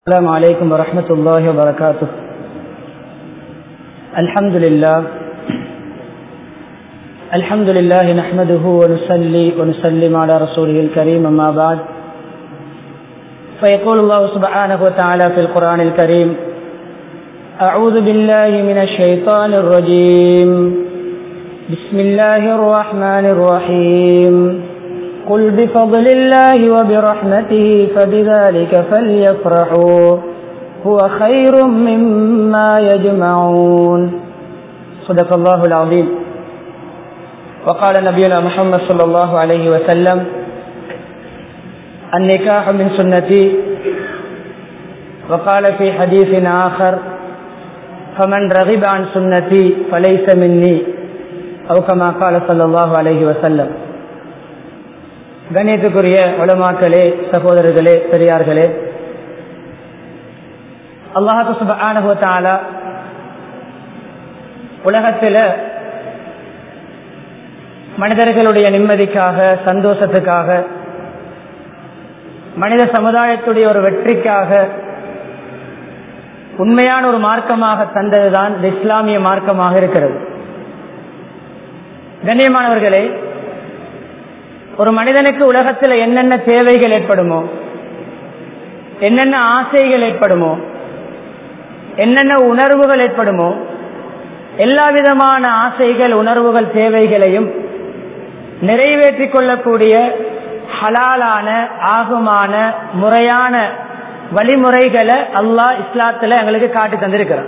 السلام عليكم ورحمة الله وبركاته الحمد لله الحمد لله نحمده ونصلي ونسلم على رسوله الكريم أما بعد فيقول الله سبحانه وتعالى في القرآن الكريم أعوذ بالله من الشيطان الرجيم بسم الله الرحمن الرحيم قل بفضل الله وبرحمته فبذلك فليفرحوا هو خير مما يجمعون صدق الله العظيم وقال نبينا محمد صلى الله عليه وسلم النكاح من سنتي وقال في حديث آخر فمن رغب عن سنتي فليس مني أو كما قال صلى الله عليه وسلم கண்ணியத்துக்குரிய உலமாக்களே சகோதரர்களே பெரியார்களே அல்லாஹு சுபானுவத்தால உலகத்தில் மனிதர்களுடைய நிம்மதிக்காக சந்தோஷத்துக்காக மனித சமுதாயத்துடைய ஒரு வெற்றிக்காக உண்மையான ஒரு மார்க்கமாக தந்ததுதான் இஸ்லாமிய மார்க்கமாக இருக்கிறது கண்ணியமானவர்களே ஒரு மனிதனுக்கு உலகத்தில் என்னென்ன தேவைகள் ஏற்படுமோ என்னென்ன ஆசைகள் ஏற்படுமோ என்னென்ன உணர்வுகள் ஏற்படுமோ எல்லா விதமான ஆசைகள் உணர்வுகள் தேவைகளையும் நிறைவேற்றிக் கொள்ளக்கூடிய ஹலாலான ஆகுமான முறையான வழிமுறைகளை அல்லாஹ் இஸ்லாத்துல எங்களுக்கு காட்டி தந்திருக்கிறான்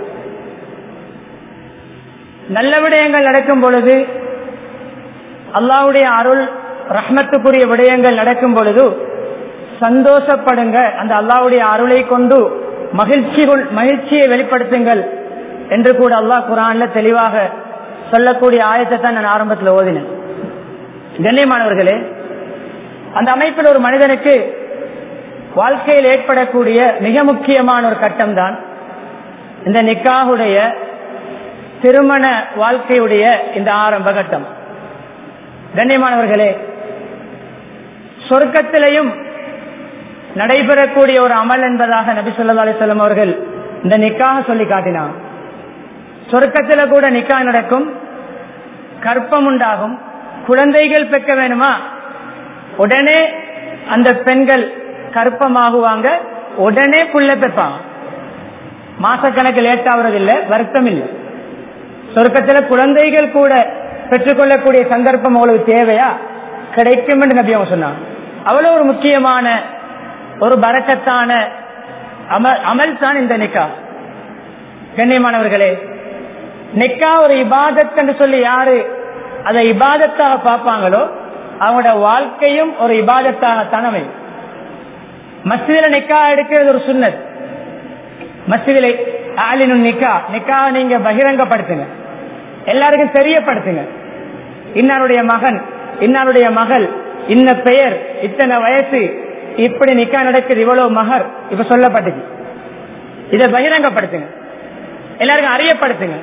நல்ல விடயங்கள் நடக்கும் பொழுது அல்லாவுடைய அருள் ரஹ்மத்துக்குரிய விடயங்கள் நடக்கும் பொழுது சந்தோஷப்படுங்க அந்த அல்லாவுடைய அருளை கொண்டு மகிழ்ச்சி மகிழ்ச்சியை வெளிப்படுத்துங்கள் என்று கூட அல்லாஹ் குரான்ல தெளிவாக சொல்லக்கூடிய ஆயத்தை தான் நான் ஆரம்பத்தில் ஓதினேன் கண்ணியமானவர்களே அந்த அமைப்பில் ஒரு மனிதனுக்கு வாழ்க்கையில் ஏற்படக்கூடிய மிக முக்கியமான ஒரு கட்டம் தான் இந்த நிக்காவுடைய திருமண வாழ்க்கையுடைய இந்த ஆரம்ப கட்டம் கண்ணியமானவர்களே சொர்க்கத்திலையும் நடைபெறக்கூடிய ஒரு அமல் என்பதாக நபி சொல்லா அலிசல்லம் அவர்கள் இந்த நிக்காக சொல்லி காட்டினார் சொர்க்கத்தில் கூட நிக்கா நடக்கும் கற்பம் உண்டாகும் குழந்தைகள் பெற்க வேணுமா உடனே அந்த பெண்கள் கற்பமாகுவாங்க உடனே புள்ள பெற்பாங்க மாசக்கணக்கு லேட் ஆகுறது இல்லை வருத்தம் இல்லை சொர்க்கத்தில் குழந்தைகள் கூட பெற்றுக்கொள்ளக்கூடிய சந்தர்ப்பம் அவளுக்கு தேவையா கிடைக்கும் என்று நபி அவங்க சொன்னாங்க அவ்வளவு ஒரு முக்கியமான ஒரு பறக்கத்தான அமல் அமல் தான் இந்த நிக்கா கண்ணியமானவர்களே நிக்கா ஒரு இபாதத் என்று சொல்லி யாரு அதை இபாதத்தாக பார்ப்பாங்களோ அவங்களோட வாழ்க்கையும் ஒரு இபாதத்தாக தனமை மசிதில நிக்கா எடுக்கிறது ஒரு சுண்ணத் மசிதில ஆலினு நிக்கா நிக்கா நீங்க பகிரங்கப்படுத்துங்க எல்லாருக்கும் தெரியப்படுத்துங்க இன்னாருடைய மகன் இன்னாருடைய மகள் இன்ன பெயர் இத்தனை வயசு இப்படி நிக்கா நடக்குது இவ்வளவு மகர் இப்ப சொல்லப்பட்டுச்சு இதை பகிரங்கப்படுத்துங்க எல்லாருக்கும் அறியப்படுத்துங்க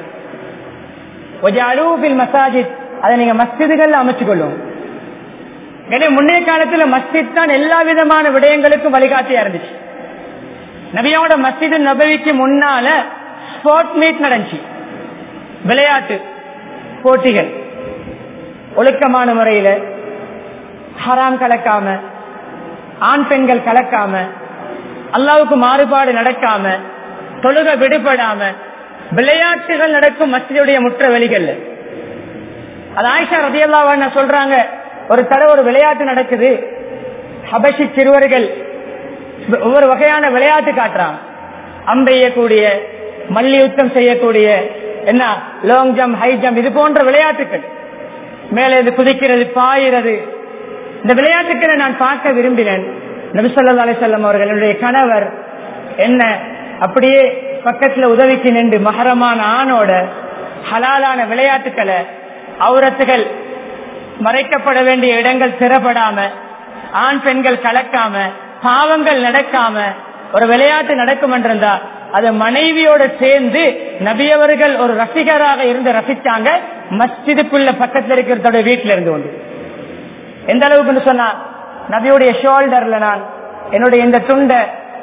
மசாஜித் அதை நீங்க மஸ்ஜிதுகள் அமைச்சு கொள்ளும் முன்னைய காலத்துல மஸ்ஜித் தான் எல்லா விதமான விடயங்களுக்கும் வழிகாட்டியா இருந்துச்சு நபியோட மஸ்ஜிது நபவிக்கு முன்னால ஸ்போர்ட் மீட் நடந்துச்சு விளையாட்டு போட்டிகள் ஒழுக்கமான முறையில ஹராம் கலக்காம ஆண் பெண்கள் கலக்காம அல்லாவுக்கு மாறுபாடு நடக்காம தொழுக விடுபடாம விளையாட்டுகள் நடக்கும் மசிதுடைய முற்ற வெளிகள்ல அது ஆயிஷா ரதியல்லா சொல்றாங்க ஒரு தடவை ஒரு விளையாட்டு நடக்குது ஹபஷி சிறுவர்கள் ஒவ்வொரு வகையான விளையாட்டு காட்டுறாங்க அம்பெய்யக்கூடிய மல்யுத்தம் செய்யக்கூடிய என்ன லாங் ஜம்ப் ஹை ஜம்ப் இது போன்ற விளையாட்டுகள் மேலே இது குதிக்கிறது பாயிறது இந்த விளையாட்டுக்களை நான் பார்க்க விரும்பினேன் நபிசல்லா அலிசல்லம் அவர்கள் என்னுடைய கணவர் என்ன அப்படியே பக்கத்துல உதவிக்கு நின்று மகரமான ஆணோட ஹலாலான விளையாட்டுக்களை அவுரத்துகள் மறைக்கப்பட வேண்டிய இடங்கள் திறப்படாம ஆண் பெண்கள் கலக்காம பாவங்கள் நடக்காம ஒரு விளையாட்டு நடக்கும் என்றிருந்தா அது மனைவியோட சேர்ந்து நபியவர்கள் ஒரு ரசிகராக இருந்து ரசிச்சாங்க மஸ்ஜிதுக்குள்ள பக்கத்தில் இருக்கிறதோட வீட்டில இருந்து கொண்டு எந்த அளவுக்கு சொன்னா நபியுடைய ஷோல்டர்ல நான் என்னுடைய இந்த துண்டை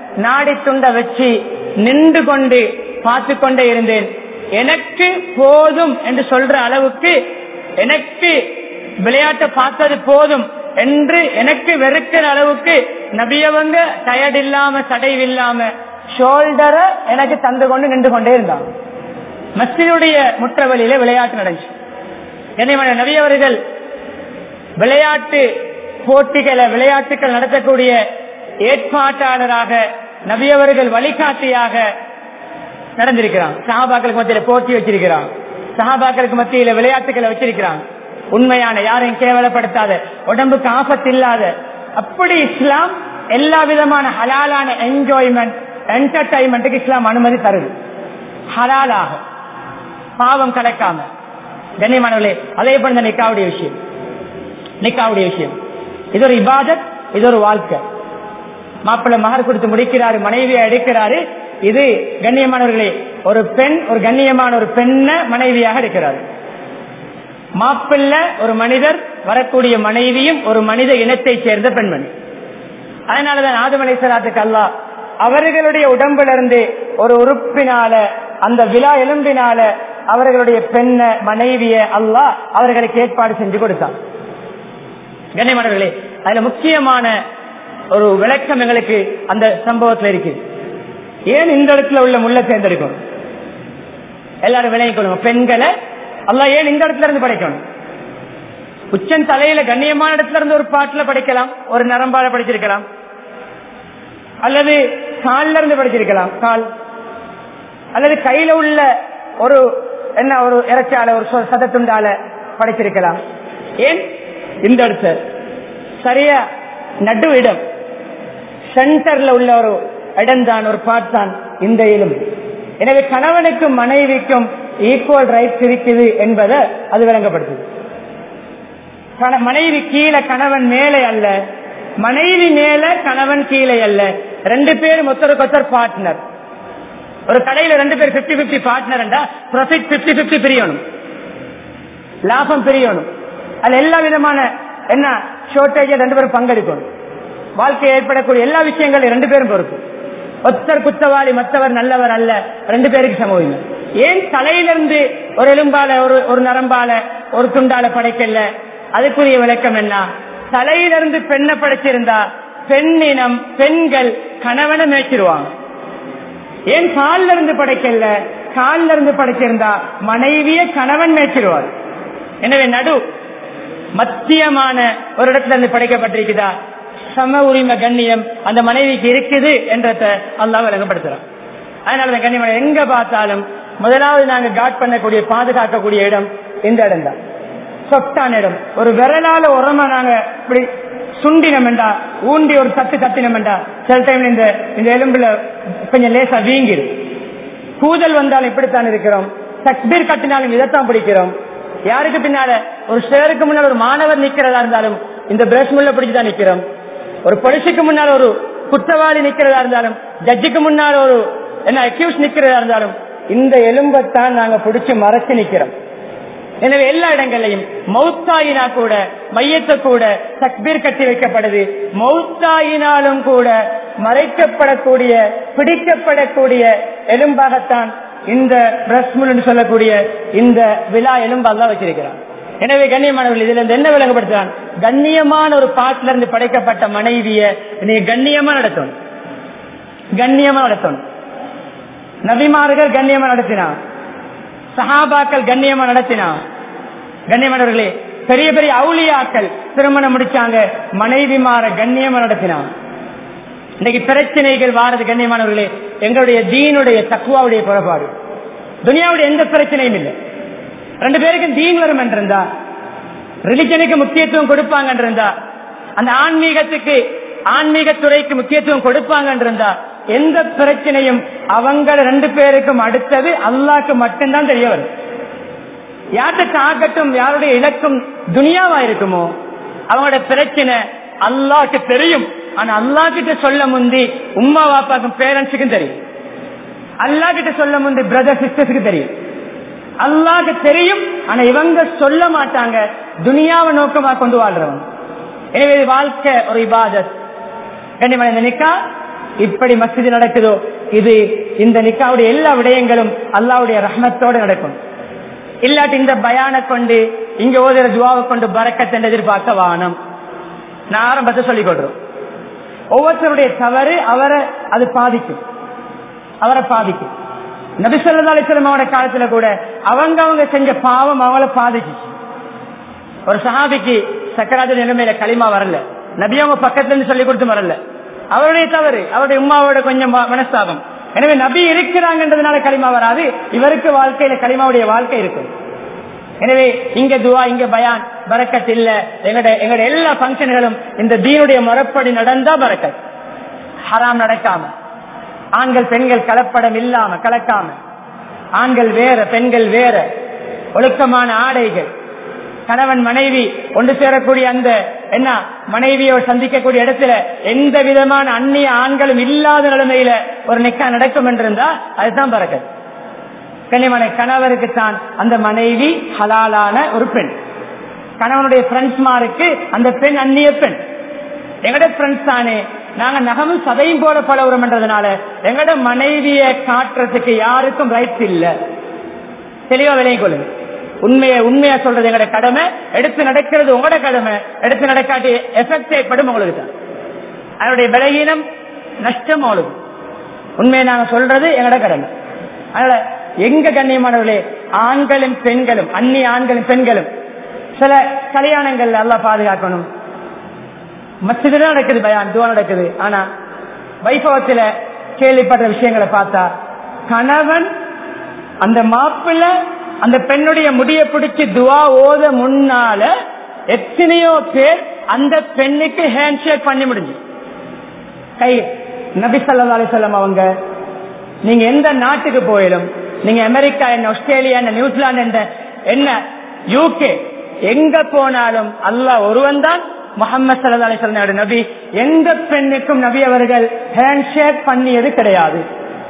நாடி துண்டை வச்சு நின்று கொண்டு பார்த்து கொண்டே இருந்தேன் எனக்கு போதும் என்று சொல்ற அளவுக்கு எனக்கு விளையாட்டை பார்த்தது போதும் என்று எனக்கு வெறுக்கிற அளவுக்கு நபியவங்க டயர்ட் இல்லாம சடைவு இல்லாம ஷோல்டரை எனக்கு தந்து கொண்டு நின்று கொண்டே இருந்தாங்க மஸ்ஜிதுடைய முற்றவழியில விளையாட்டு நடந்துச்சு என்னை நபியவர்கள் விளையாட்டு போட்டிகளை விளையாட்டுகள் நடத்தக்கூடிய ஏற்பாட்டாளராக நபியவர்கள் வழிகாட்டியாக நடந்திருக்கிறான் சஹாபாக்களுக்கு மத்தியில போட்டி வச்சிருக்கிறான் சஹாபாக்களுக்கு மத்தியில விளையாட்டுகளை வச்சிருக்கிறான் உண்மையான யாரையும் கேவலப்படுத்தாத உடம்புக்கு ஆபத்து இல்லாத அப்படி இஸ்லாம் எல்லா விதமான ஹலாலான என்ஜாய்மெண்ட் என்டர்டைன்மெண்ட்டுக்கு இஸ்லாம் அனுமதி தருது ஹலாலாக பாவம் கலக்காம கண்ணியமானவர்களே அதே போல இந்த நிக்காவுடைய விஷயம் நிக்காவுடைய விஷயம் இது ஒரு இபாதத் இது ஒரு வாழ்க்கை மாப்பிள்ளை மகர் கொடுத்து முடிக்கிறாரு மனைவியை எடுக்கிறாரு இது கண்ணியமானவர்களே ஒரு பெண் ஒரு கண்ணியமான ஒரு பெண்ண மனைவியாக இருக்கிறார் மாப்பிள்ளை ஒரு மனிதர் வரக்கூடிய மனைவியும் ஒரு மனித இனத்தை சேர்ந்த பெண்மணி அதனாலதான் ஆதமலை சலாத்துக்கு அல்லா அவர்களுடைய உடம்புல இருந்து ஒரு உறுப்பினால அந்த விழா எலும்பினால அவர்களுடைய பெண்ண மனைவிய அல்லாஹ் அவர்களுக்கு ஏற்பாடு செஞ்சு கொடுத்தான் கண்ணியமானவர்களே அதுல முக்கியமான ஒரு விளக்கம் எங்களுக்கு அந்த சம்பவத்துல இருக்கு ஏன் இந்த இடத்துல உள்ள முள்ள தேர்ந்தெடுக்கணும் எல்லாரும் விளங்கிக் கொள்ளுங்க பெண்களை அல்லாஹ் ஏன் இந்த இடத்துல இருந்து படைக்கணும் உச்சன் தலையில கண்ணியமான இடத்துல இருந்து ஒரு பாட்டுல படிக்கலாம் ஒரு நரம்பால படிச்சிருக்கலாம் அல்லது கால்ல இருந்து படிச்சிருக்கலாம் கால் அல்லது கையில உள்ள ஒரு என்ன ஒரு இறைச்சால ஒரு சொ- சதத்துண்டால படைச்சிருக்கலாம் ஏன் இந்த இடத்த சரியா நடு இடம் சென்டர்ல உள்ள ஒரு இடம் தான் ஒரு பார்ட் தான் இந்த எலும்பு எனவே கணவனுக்கும் மனைவிக்கும் ஈக்குவல் ரைட்ஸ் இருக்குது என்பதை அது விளங்கப்படுத்துது கண- மனைவி கீழே கணவன் மேலே அல்ல மனைவி மேல கணவன் கீழே அல்ல ரெண்டு பேரும் ஒருத்தருக்கு ஒருத்தர் பார்ட்னர் ஒரு கடையில ரெண்டு பேர் 50 50 பார்ட்னர் ப்ராஃபிட் 50 50 பிரியணும் லாபம் பிரியணும் அதுல எல்லா விதமான என்ன ஷோர்டேஜ் ரெண்டு பேரும் பங்கெடுக்கணும் வாழ்க்கை ஏற்படக்கூடிய எல்லா விஷயங்களும் ரெண்டு பேரும் பொறுப்பு ஒத்தர் குத்தவாளி மற்றவர் நல்லவர் அல்ல ரெண்டு பேருக்கு சமூகம் ஏன் தலையிலிருந்து ஒரு எலும்பால ஒரு ஒரு நரம்பால ஒரு துண்டால படைக்கல அதுக்குரிய விளக்கம் என்ன தலையிலிருந்து பெண்ணை படைச்சிருந்தா பெண்ணினம் பெண்கள் கணவனை மேய்ச்சிருவாங்க ஏன் கால்ல இருந்து படைக்கல கால்ல இருந்து படைச்சிருந்தா மனைவிய கணவன் மேய்ச்சிருவார் எனவே நடு மத்தியமான ஒரு இடத்துல இருந்து படைக்கப்பட்டிருக்குதா சம உரிமை கண்ணியம் அந்த மனைவிக்கு இருக்குது என்றத அல்லாஹ் விளங்கப்படுத்துறோம் அதனால அந்த கண்ணியம் எங்க பார்த்தாலும் முதலாவது நாங்க காட் பண்ணக்கூடிய பாதுகாக்கக்கூடிய இடம் இந்த இடம் தான் சொட்டான இடம் ஒரு விரலால உரமா நாங்க இப்படி சுண்டினமெண்டா ஊண்டி ஒரு தட்டு தட்டினமெண்டா சில டைம்ல இந்த இந்த எலும்புல கொஞ்சம் லேசா வீங்கிடும் கூதல் வந்தாலும் இப்படித்தான் இருக்கிறோம் தக்பீர் கட்டினாலும் இதைத்தான் பிடிக்கிறோம் யாருக்கு பின்னால ஒரு சேருக்கு முன்னால் ஒரு மாணவர் நிக்கிறதா இருந்தாலும் இந்த பிரஷ் முள்ள பிடிச்சுதான் நிக்கிறோம் ஒரு பொலிசுக்கு முன்னால் ஒரு குற்றவாளி நிக்கிறதா இருந்தாலும் ஜட்ஜுக்கு முன்னால் ஒரு என்ன அக்யூஸ் நிக்கிறதா இருந்தாலும் இந்த எலும்பைத்தான் நாங்க பிடிச்சு மறைச்சு நிக்கிறோம் எனவே எல்லா இடங்களையும் மௌத்தாயினா கூட மையத்தை கூட தக்பீர் கட்டி வைக்கப்படுது மௌத்தாயினாலும் கூட மறைக்கப்படக்கூடிய பிடிக்கப்படக்கூடிய எலும்பாகத்தான் இந்த பிரஸ்முல் சொல்லக்கூடிய இந்த விழா எலும்பாக வச்சிருக்கிறான் எனவே கண்ணியமானவர்கள் இதுல இருந்து என்ன விளங்கப்படுத்துறான் கண்ணியமான ஒரு பாட்டில இருந்து படைக்கப்பட்ட மனைவிய நீ கண்ணியமா நடத்தணும் கண்ணியமா நடத்தணும் நபிமார்கள் கண்ணியமா நடத்தினான் சஹாபாக்கள் கண்ணியமா நடத்தினான் கண்ணியமானவர்களே பெரிய பெரிய அவுளியாக்கள் திருமணம் முடிச்சாங்க மனைவிமார கண்ணியமா நடத்தினான் இன்னைக்கு பிரச்சனைகள் வாரது கண்ணியமானவர்களே எங்களுடைய தீனுடைய தக்குவாவுடைய குறைபாடு துனியாவுடைய எந்த பிரச்சனையும் இல்லை ரெண்டு பேருக்கும் தீன் வரும் என்றிருந்தா ரிலிஜனுக்கு முக்கியத்துவம் கொடுப்பாங்க என்றிருந்தா அந்த ஆன்மீகத்துக்கு ஆன்மீக துறைக்கு முக்கியத்துவம் கொடுப்பாங்க என்றிருந்தா எந்த பிரச்சனையும் அவங்க ரெண்டு பேருக்கும் அடுத்தது அல்லாக்கு மட்டும்தான் தெரிய வரும் யார்கிட்ட தாக்கட்டும் யாருடைய இலக்கும் துனியாவா இருக்குமோ அவங்களோட பிரச்சனை அல்லாக்கு தெரியும் ஆனா அல்லா கிட்ட சொல்ல முந்தி உமா வாப்பாக்கும் பேரண்ட்ஸுக்கும் தெரியும் அல்லா கிட்ட சொல்ல முந்தி பிரதர் சிஸ்டர்ஸுக்கு தெரியும் அல்லாக்கு தெரியும் ஆனா இவங்க சொல்ல மாட்டாங்க துனியாவை நோக்கமா கொண்டு வாழ்றவங்க எனவே இது வாழ்க்கை ஒரு இபாதத் கண்ணியமான இந்த நிக்கா இப்படி மஸ்ஜிது நடக்குதோ இது இந்த நிக்காவுடைய எல்லா விடயங்களும் அல்லாவுடைய ரஹ்மத்தோடு நடக்கும் இல்லாட்டி இந்த பயான கொண்டு இங்க ஓதுற துவாவை கொண்டு பறக்கத்தை எதிர்பார்க்க வானம் நான் ஆரம்பத்தை சொல்லிக் கொடுறோம் ஒவ்வொருத்தருடைய தவறு அவரை அது பாதிக்கும் அவரை பாதிக்கும் நபிசல்லா அலிஸ்லம் அவரோட காலத்துல கூட அவங்க அவங்க செஞ்ச பாவம் அவங்கள பாதிச்சுச்சு ஒரு சஹாபிக்கு சக்கராஜ நிலைமையில களிமா வரல நபி அவங்க பக்கத்துல இருந்து சொல்லி கொடுத்து வரல அவருடைய தவறு அவருடைய உமாவோட கொஞ்சம் ம- மனஸ்தாபம் எனவே நபி இருக்கிறாங்கன்றதுனால களிமா வராது இவருக்கு வாழ்க்கையில களிமாவுடைய வாழ்க்கை இருக்கும் எனவே இங்க துவா இங்க பயான் பரக்கத் இல்ல எங்கட எங்கட எல்லா பங்கன்களும் இந்த தீனுடைய முறைப்படி நடந்தா பரக்கத் ஹராம் நடக்காம ஆண்கள் பெண்கள் கலப்படம் இல்லாம கலக்காம ஆண்கள் வேற பெண்கள் வேற ஒழுக்கமான ஆடைகள் கணவன் மனைவி ஒன்று சேரக்கூடிய அந்த என்ன மனைவியை சந்திக்கக்கூடிய இடத்துல எந்த விதமான அந்நிய ஆண்களும் இல்லாத நிலைமையில ஒரு நிக்கா நடக்கும் என்றிருந்தா அதுதான் பறக்கத் கண்ணியமான கணவருக்கு தான் அந்த மனைவி ஹலாலான ஒரு பெண் கணவனுடைய ஃப்ரெண்ட்ஸ்மாருக்கு அந்த பெண் அந்நிய பெண் எங்கட ஃப்ரெண்ட்ஸ் தானே நாங்க நகமும் சதையும் போல பழகுறோம்ன்றதுனால எங்கட மனைவிய காட்டுறதுக்கு யாருக்கும் ரைட்ஸ் இல்ல தெளிவா விலையை கொள்ளுங்க உண்மையை உண்மையா சொல்றது எங்கட கடமை எடுத்து நடக்கிறது உங்களோட கடமை எடுத்து நடக்காட்டி எஃபெக்ட் ஏற்படும் உங்களுக்கு தான் அதனுடைய பலகீனம் நஷ்டம் உங்களுக்கு உண்மையை நாங்க சொல்றது எங்கட கடமை அதனால எங்க கண்ணியமானவர்களே ஆண்களும் பெண்களும் அந்நிய ஆண்களும் பெண்களும் சில கல்யாணங்கள்ல எல்லாம் பாதுகாக்கணும் மசிதில நடக்குது பயான் துவா நடக்குது ஆனா வைபவத்துல கேள்விப்படுற விஷயங்களை பார்த்தா கணவன் அந்த மாப்பிள்ள அந்த பெண்ணுடைய முடிய பிடிச்சு துவா ஓத முன்னால எத்தனையோ பேர் அந்த பெண்ணுக்கு ஹேண்ட் ஷேக் பண்ணி முடிஞ்சு கை நபி ஸல்லல்லாஹு அலைஹி வஸல்லம் அவங்க நீங்க எந்த நாட்டுக்கு போயிடும் நீங்க அமெரிக்கா என்ன ஆஸ்திரேலியா என்ன நியூசிலாந்து என்ன என்ன யூகே எங்க போனாலும் அல்லாஹ் ஒருவன் தான் முகமது சல்லா அலிஸ்வல் நபி எந்த பெண்ணுக்கும் நபி அவர்கள் ஹேண்ட் ஷேக் பண்ணியது கிடையாது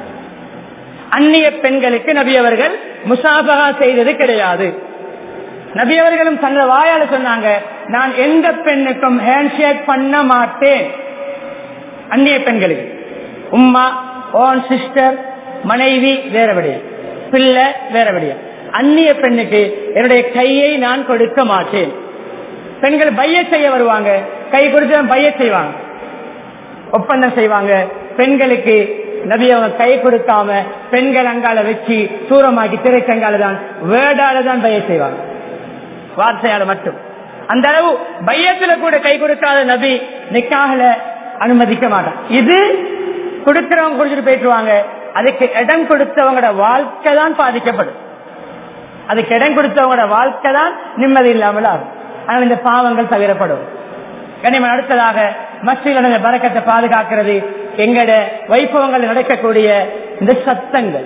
அந்நிய பெண்களுக்கு நபி அவர்கள் முசாபகா செய்தது கிடையாது நபி அவர்களும் தன்னோட வாயால சொன்னாங்க நான் எந்த பெண்ணுக்கும் ஹேண்ட் ஷேக் பண்ண மாட்டேன் அந்நிய பெண்களுக்கு உம்மா ஓன் சிஸ்டர் மனைவி வேறபடியா பிள்ளை வேறபடியா அந்நிய பெண்ணுக்கு என்னுடைய கையை நான் கொடுக்க மாட்டேன் பெண்கள் பைய செய்ய வருவாங்க கை கொடுத்து பைய செய்வாங்க ஒப்பந்தம் செய்வாங்க பெண்களுக்கு நபி அவங்க கை கொடுக்காம பெண்கள் அங்கால வச்சு தூரமாக்கி திரைக்கங்கால தான் வேர்டால தான் பைய செய்வாங்க வார்த்தையால மட்டும் அந்த அளவு பையத்துல கூட கை கொடுக்காத நபி நிக்காகல அனுமதிக்க மாட்டான் இது கொடுக்கிறவங்க கொடுத்துட்டு போயிட்டுருவாங்க அதுக்கு இடம் கொடுத்தவங்களோட வாழ்க்கை தான் பாதிக்கப்படும் அதுக்கு இடம் கொடுத்தவங்களோட வாழ்க்கை தான் நிம்மதி இல்லாமல் ஆகும் ஆனால் இந்த பாவங்கள் தவிரப்படும் கனிமன் அடுத்ததாக மஸ்ஜில் நடந்த பறக்கத்தை பாதுகாக்கிறது எங்கட வைபவங்கள் நடக்கக்கூடிய இந்த சத்தங்கள்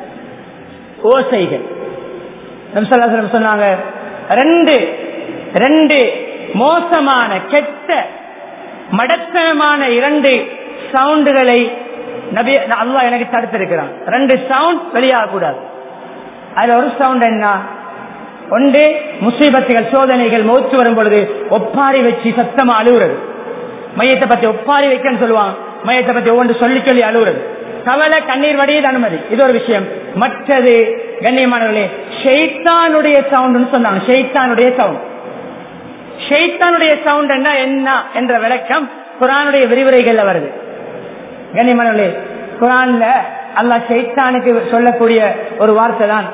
ஓசைகள் நபிசல்லாஸ்லம் சொன்னாங்க ரெண்டு ரெண்டு மோசமான கெட்ட மடத்தனமான இரண்டு சவுண்டுகளை நபி அல்லாஹ் எனக்கு தடுத்திருக்கிறான் ரெண்டு சவுண்ட் வெளியாக கூடாது அதுல ஒரு சவுண்ட் என்ன ஒன்று முசீபத்துகள் சோதனைகள் மௌத்து வரும் பொழுது ஒப்பாரி வச்சு சத்தமா அழுகுறது மையத்தை பத்தி ஒப்பாரி வைக்கன்னு சொல்லுவாங்க மையத்தை பத்தி ஒவ்வொன்று சொல்லி சொல்லி அழுகுறது கவலை கண்ணீர் வடியது அனுமதி இது ஒரு விஷயம் மற்றது கண்ணியமானவர்களே ஷெய்தானுடைய சவுண்ட்னு சொன்னாங்க ஷெய்தானுடைய சவுண்ட் ஷெய்தானுடைய சவுண்ட் என்ன என்ன என்ற விளக்கம் குரானுடைய விரிவுரைகள்ல வருது கண்ணியமானவர்களே குரான்ல அல்லாஹ் ஷைத்தானுக்கு சொல்லக்கூடிய ஒரு வார்த்தை தான்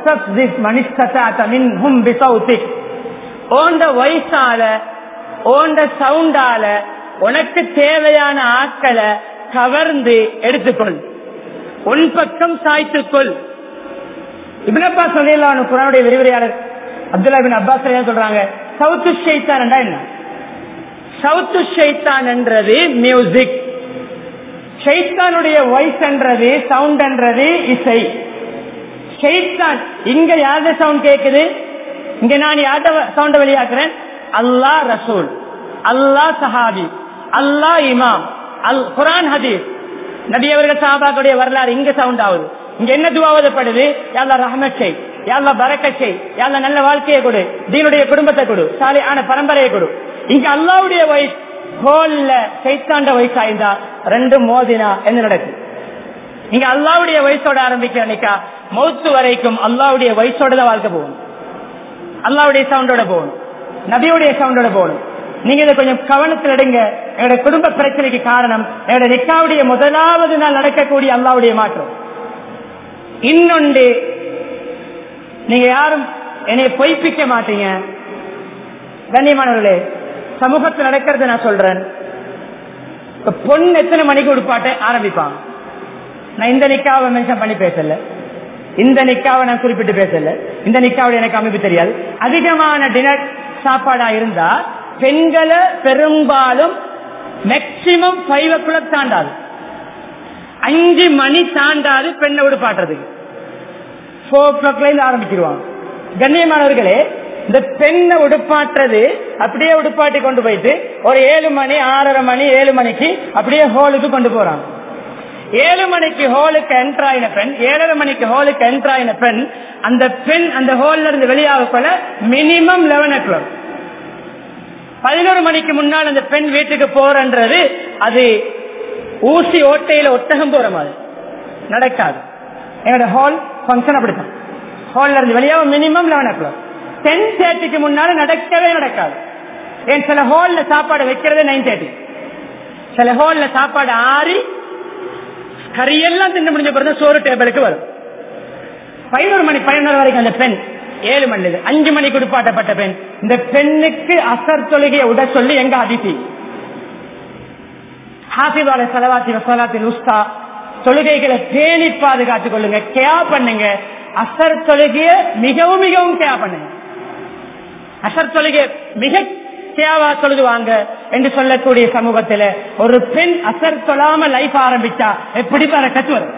ஓண்ட வயசால ஓண்ட சவுண்டால உனக்கு தேவையான ஆட்களை கவர்ந்து எடுத்துக்கொள் உன் பக்கம் சாய்த்துக்கொள் இபின் அப்பாஸ் சொல்லிடலாம் குரானுடைய விரிவுரையாளர் அப்துல்லா பின் அப்பாஸ் சொல்றாங்க சவுத்து ஷைத்தான் என்ன சவுத்து ஷைத்தான் என்றது மியூசிக் ஷைத்தானுடைய வாய்ஸ் என்றது சவுண்ட் என்றது இசை ஷைத்தான் இங்க யார்த சவுண்ட் கேக்குது இங்க நான் யார்த சவுண்ட் வெளியாக்குறேன் அல்லாஹ் ரசூல் அல்லாஹ் சஹாபி அல்லாஹ் இமாம் அல் குரான் ஹதீஸ் நபி அவர்கள் சாபாக்குடைய வரலாறு இங்க சவுண்ட் ஆகுது இங்க என்ன துவாவதப்படுது யாழ்லா ரஹமத் செய் யாழ்லா பரக்க செய் யாழ்லா நல்ல வாழ்க்கையை கொடு தீனுடைய குடும்பத்தை கொடு சாலை ஆன பரம்பரையை கொடு இங்க அல்லாவுடைய வயசு ஹோல்ல சைத்தாண்ட வயசாயிருந்தா ரெண்டும் மோதினா என்ன நடக்கும் நீங்க அல்லாவுடைய வயசோட ஆரம்பிக்கிற நிக்கா மௌத்து வரைக்கும் அல்லாவுடைய வயசோட தான் வாழ்க்கை போகணும் அல்லாவுடைய சவுண்டோட போகணும் நபியுடைய சவுண்டோட போகணும் நீங்க இதை கொஞ்சம் கவனத்தில் எடுங்க எங்களோட குடும்ப பிரச்சனைக்கு காரணம் எங்களோட நிக்காவுடைய முதலாவது நாள் நடக்கக்கூடிய அல்லாவுடைய மாற்றம் இன்னொன்று நீங்க யாரும் என்னை பொய்ப்பிக்க மாட்டீங்க கண்ணியமானவர்களே சமூகத்தில் நடக்கிறத நான் சொல்றேன் இப்ப பொண்ணு எத்தனை மணிக்கு உடுப்பாட்ட ஆரம்பிப்பான் நான் இந்த நிக்காவை மென்ஷன் பண்ணி பேசல இந்த நிக்காவை நான் குறிப்பிட்டு பேசல இந்த நிக்காவோட எனக்கு அமைப்பு தெரியாது அதிகமான டினர் சாப்பாடா இருந்தா பெண்களை பெரும்பாலும் மேக்சிமம் ஃபைவ் ஓ கிளாக் தாண்டாது அஞ்சு மணி தாண்டாது பெண்ணை உடுப்பாட்டுறதுக்கு ஃபோர் ஓ கிளாக்ல இருந்து ஆரம்பிச்சிருவாங்க கண்ணியமானவர்களே இந்த பெண்ணை உடுப்பாட்டுறது அப்படியே உடுப்பாட்டி கொண்டு போயிட்டு ஒரு ஏழு மணி ஆறரை மணி ஏழு மணிக்கு அப்படியே ஹோலுக்கு கொண்டு போறாங்க ஏழு மணிக்கு ஹோலுக்கு என்டர் ஆயின பெண் ஏழரை மணிக்கு ஹோலுக்கு என்டர் ஆயின பெண் அந்த பெண் அந்த ஹோல்ல இருந்து வெளியாக கொள்ள மினிமம் லெவன் ஓ கிளாக் பதினோரு மணிக்கு முன்னால் அந்த பெண் வீட்டுக்கு போறன்றது அது ஊசி ஓட்டையில ஒட்டகம் போற மாதிரி நடக்காது எங்களோட ஹால் ஃபங்க்ஷன் அப்படித்தான் ஹால்ல இருந்து வெளியாக minimum eleven o'clock ten தேர்ட்டிக்கு முன்னால நடக்கவே நடக்காது ஏன் சில ஹால்ல சாப்பாடு வைக்கிறதே நைன் தேர்ட்டி சில ஹால்ல சாப்பாடு ஆறி கறியெல்லாம் தின்னு முடிஞ்ச பிறகு சோறு டேபிளுக்கு வரும் பதினோரு மணி பதினோரு வரைக்கும் அந்த பெண் ஏழு மணி அஞ்சு மணிக்கு குடுப்பாட்டப்பட்ட பெண் இந்த பெண்ணுக்கு அசர் தொழுகையை உட சொல்லி எங்க அதிசி ஹாஃபிவால செலவாத்தி வசலாத்தின் உஸ்தா தொழுகைகளை பேணி பாதுகாத்துக் கொள்ளுங்க கேயா பண்ணுங்க அசர் தொழுகைய மிகவும் மிகவும் கேயா பண்ணுங்க அசர் தொழுகை மிக கேவா தொழுதுவாங்க என்று சொல்லக்கூடிய சமூகத்துல ஒரு பெண் அசர் தொழாம லைஃப் ஆரம்பிச்சா எப்படி கத்து வரும்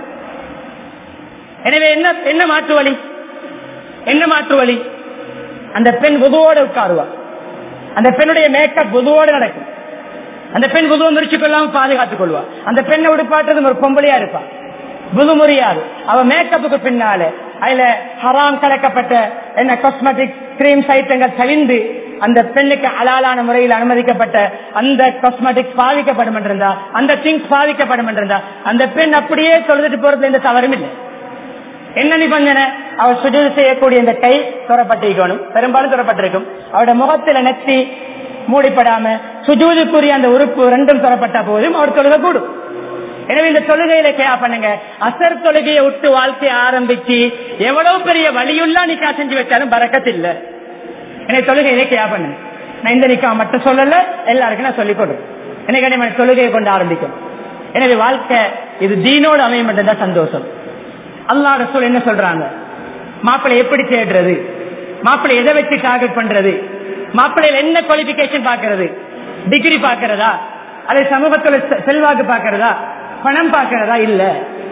எனவே என்ன என்ன மாற்று வழி என்ன மாற்று வழி அந்த பெண் புதுவோட உட்காருவா அந்த பெண்ணுடைய மேக்கப் புதுவோடு நடக்கும் அந்த பெண் புதுவை முறிச்சு கொள்ளாம பாதுகாத்துக் கொள்வா அந்த பெண்ணை உடுப்பாட்டுறது ஒரு பொம்பளையா இருப்பா புது முறியாது அவ மேக்கப்புக்கு பின்னால அதுல ஹராம் கலக்கப்பட்ட என்ன காஸ்மெட்டிக் கிரீம்ஸ் ஐட்டங்கள் தவிந்து அந்த பெண்ணுக்கு அலாலான முறையில் அனுமதிக்கப்பட்ட அந்த காஸ்மெட்டிக்ஸ் பாதிக்கப்படும் என்றிருந்தா அந்த திங்ஸ் பாதிக்கப்படும் என்றிருந்தா அந்த பெண் அப்படியே தொழுதுட்டு போறதுல எந்த தவறும் இல்லை என்ன நிபந்தனை அவர் சுஜூது செய்யக்கூடிய இந்த கை துறப்பட்டிருக்கணும் பெரும்பாலும் துறப்பட்டிருக்கும் அவருடைய முகத்துல நெத்தி மூடிப்படாம சுஜூதுக்குரிய அந்த உறுப்பு ரெண்டும் துறப்பட்ட போதும் அவர் தொழுகை கூடும் எனவே இந்த தொழுகையில கேயா பண்ணுங்க அசர் தொழுகையை விட்டு வாழ்க்கையை ஆரம்பிச்சு எவ்வளவு பெரிய வழியுள்ளா நிக்கா செஞ்சு வச்சாலும் பறக்கத்து இல்ல என்னை தொழுகையிலே கேயா பண்ணுங்க நான் இந்த நிக்கா மட்டும் சொல்லல எல்லாருக்கும் நான் சொல்லிக் கொடுறேன் எனக்கு நம்ம தொழுகையை கொண்டு ஆரம்பிக்கும் எனவே வாழ்க்கை இது தீனோடு அமையும் என்றதான் சந்தோஷம் அல்லா ரசூல் என்ன சொல்றாங்க மாப்பிள்ளை எப்படி தேடுறது மாப்பிள்ளை எதை வச்சு டார்கெட் பண்றது மாப்பிள்ளையில என்ன குவாலிபிகேஷன் பாக்குறது டிகிரி பாக்குறதா அதை சமூகத்துல செ- செல்வாக்கு பாக்குறதா பணம் பாக்குறதா இல்ல